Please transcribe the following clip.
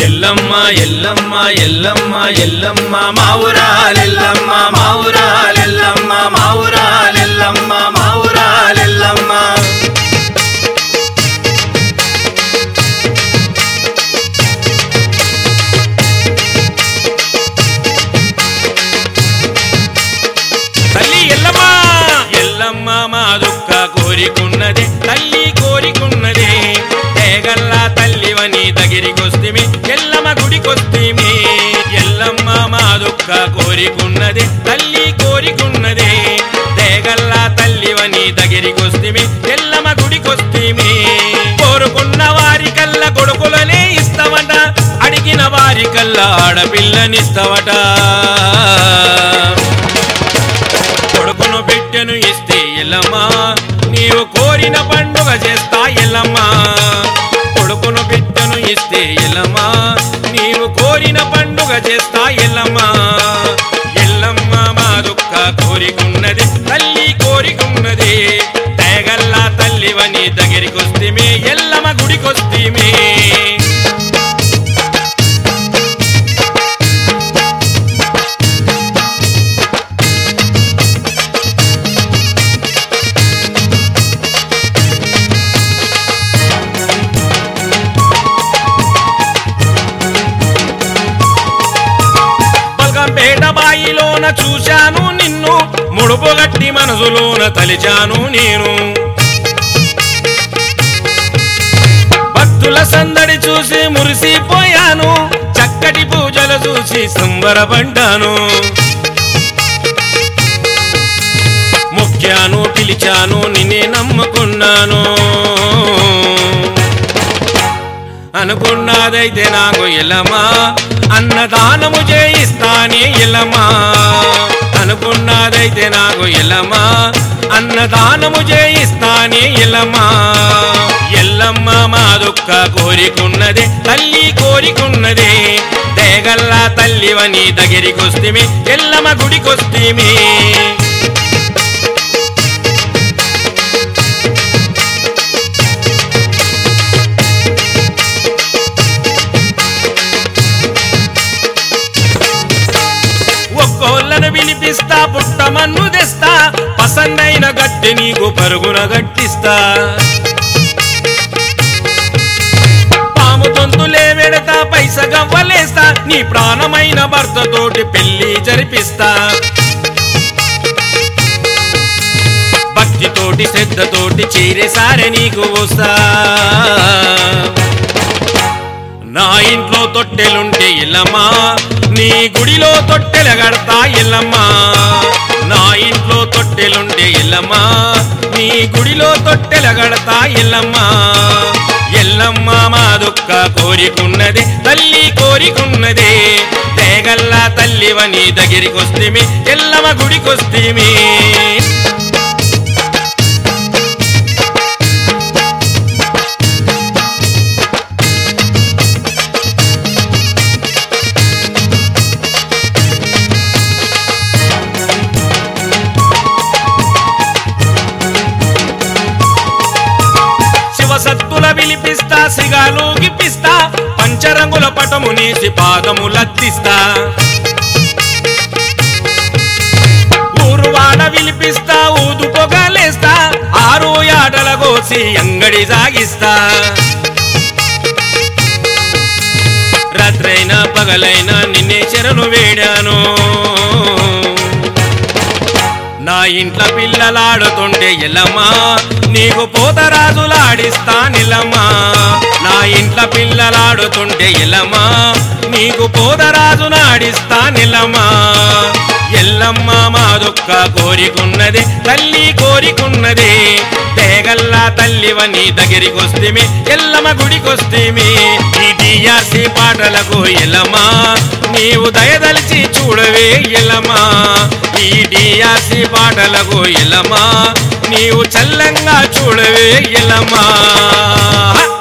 ఎల్లమ్మ ఎల్లమ్మ ఎల్లమ్మ ఎల్లమ్మ మా ఊరాలెల్లమ్మ మా ఊరాలెల్లమ్మ మా ఊరాలెల్లమ్మ మా ఊరాలెల్లమ్మ తల్లి ఎల్లమ్మ ఎల్లమ్మ మా దుఃఖ కోరికున్నది తల్లి కోరికున్నది తేగల్లా తల్లివని దగ్గరికొస్తిమి ఎల్లమ్మ గుడికొస్తిమి ఎల్లమ్మ మా దుఃఖ కోరికున్నది తల్లి కోరికున్నది తేగల్లా తల్లివని దగ్గరికొస్తిమి ఎల్లమ్మ గుడికొస్తిమి కోరుకున్న వారి కల్ల కొడుకులనే ఇస్తావట అడిగిన వారి కల్లా ఆడపిల్లనిస్తావట కొడుకును బిడ్డను ఇస్తే ఎల్లమ్మా నీవు కోరిన పండుగ చేస్తా ఎల్లమ్మా కొడుకును బిడ్డను ఇస్తే ఎల్లమ్మా నీవు కోరిన పండుగ చేస్తా ఎల్లమ్మా ఎల్లమ్మ మా దుఃఖ కోరికున్నది తల్లి కోరికున్నది తేగల్లా తల్లివని దగ్గరికొస్తేమే ఎల్లమ్మ గుడికొస్తేమే బల్గంపేట బాయిలోన చూశాను నిన్ను ముడుపు గట్టి మనసులోన తలిచాను నేను భక్తుల సందడి చూసి మురిసిపోయాను చక్కటి పూజలు చూసి సంబరపడ్డాను మొక్కాను పిలిచాను నిన్నే నమ్ముకున్నాను అనుకున్నదైతే నాకు ఎలమా అన్నదానము చేయిస్తానే ఎలమా అనుకున్నదైతే నాకు ఎలమా అన్నదానము చేయిస్తానే ఎలమా ఎల్లమ్మ మా దుఃఖ కోరికున్నదే తల్లి కోరికున్నదే దేగల్లా తల్లివని దగ్గరికొస్తిమి ఎల్లమ్మ గుడికొస్తిమి ఒక్కోళ్ళను వినిపిస్తా పుట్టమన్ను తెస్తా పసందైన గట్టి నీకు పరుగున గట్టిస్తా పాము తొంతులే వెడతా పైస గవ్వలేస్తా నీ ప్రాణమైన భర్తతోటి పెళ్లి జరిపిస్తా భక్తితోటి శ్రద్ధతోటి చీరేసారే నీకు వస్తా నా ఇంట్లో తొట్టెలుంటే ఇల్లమ్మా నీ గుడిలో తొట్టెల కడతా ఇల్లమ్మా నా ఇంట్లో తొట్టెలుంటే ఇల్లమ్మా నీ గుడిలో తొట్టెల కడతా ఇల్లమ్మా ఎల్లమ్మ మా దుఃఖ కోరికున్నది తల్లి కోరికున్నది తేగల్లా తల్లివని దగ్గరికొస్తేమి ఎల్లమ్మ గుడికొస్తేమి శివసత్తుల విలిపిస్తా సిగాలు గిప్పిస్తా పంచరంగుల పటము నేసి పాదములత్తిస్తా ఊరువాడ విలిపిస్తా ఊదు పొగలేస్తా ఆరు యాటల కోసి అంగడి సాగిస్తా రాత్రైనా పగలైనా నిన్నే చెరను వేడాను నా ఇంట్లో పిల్లలాడుతుంటే ఎల్లమ్మా నీకు పోతరాజులాడిస్తా నిలమ్మా నా ఇంట్లో పిల్లలాడుతుంటే ఎల్లమ్మా నీకు పోతరాజునాడిస్తా నిలమ్మా ఎల్లమ్మ మా దుఃఖ కోరికున్నది తల్లి కోరికున్నది తేగల్లా తల్లివని దగ్గరికొస్తేమి ఎల్లమ్మ గుడికొస్తేమి ఈ డిఆర్సి పాటలకు ఎల్లమ్మా నీవు దయదలిచి చూడవే ఎల్లమ్మా ఈ డిఆర్సి పాటలకు ఎల్లమ్మా నీవు చల్లంగా చూడవే ఎల్లమ్మా